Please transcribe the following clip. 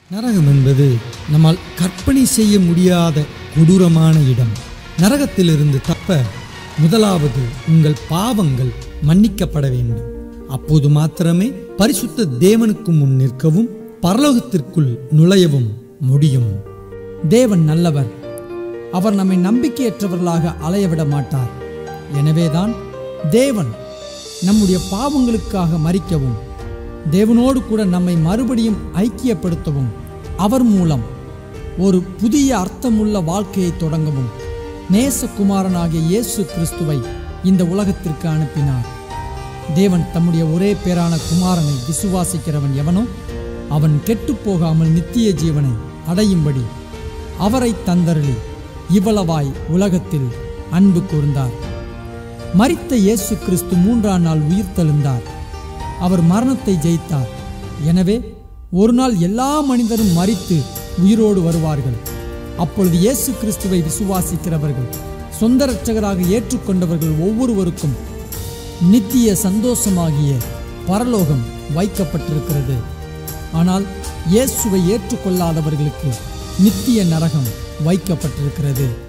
நரகம் என்பது நம்மால் கற்பனை செய்ய முடியாத கொடூரமான இடம் நரகத்திலிருந்து தப்ப முதலாவது உங்கள் பாவங்கள் மன்னிக்கப்பட வேண்டும் அப்போது மாத்திரமே பரிசுத்த தேவனுக்கு முன் நிற்கவும் பரலோகத்திற்குள் நுழையவும் முடியும் தேவன் நல்லவர் அவர் நம்மை நம்பிக்கையற்றவர்களாக அலையவிட மாட்டார் எனவேதான் தேவன் நம்முடைய பாவங்களுக்காக மறிக்கவும் தேவனோடு கூட நம்மை மறுபடியும் ஐக்கியப்படுத்தவும் அவர் மூலம் ஒரு புதிய அர்த்தமுள்ள வாழ்க்கையை தொடங்கவும் நேசகுமாரனாகிய இயேசு கிறிஸ்துவை இந்த உலகத்திற்கு அனுப்பினார் தேவன் தம்முடைய ஒரே பேரான குமாரனை விசுவாசிக்கிறவன் எவனோ அவன் கெட்டுப்போகாமல் நித்திய ஜீவனை அடையும்படி அவரை தந்தருளி இவ்வளவாய் உலகத்தில் அன்பு கூர்ந்தார் மரித்த இயேசு கிறிஸ்து மூன்றாம் நாள் உயிர்த்தெழுந்தார் அவர் மரணத்தை ஜெயித்தார் எனவே ஒரு நாள் எல்லா மனிதரும் மரித்து உயிரோடு வருவார்கள் அப்பொழுது இயேசு கிறிஸ்துவை விசுவாசிக்கிறவர்கள் சொந்த இரட்சகராக ஏற்றுக்கொண்டவர்கள் ஒவ்வொருவருக்கும் நித்திய சந்தோஷமாகிய பரலோகம் வைக்கப்பட்டிருக்கிறது ஆனால் இயேசுவை ஏற்றுக்கொள்ளாதவர்களுக்கு நித்திய நரகம் வைக்கப்பட்டிருக்கிறது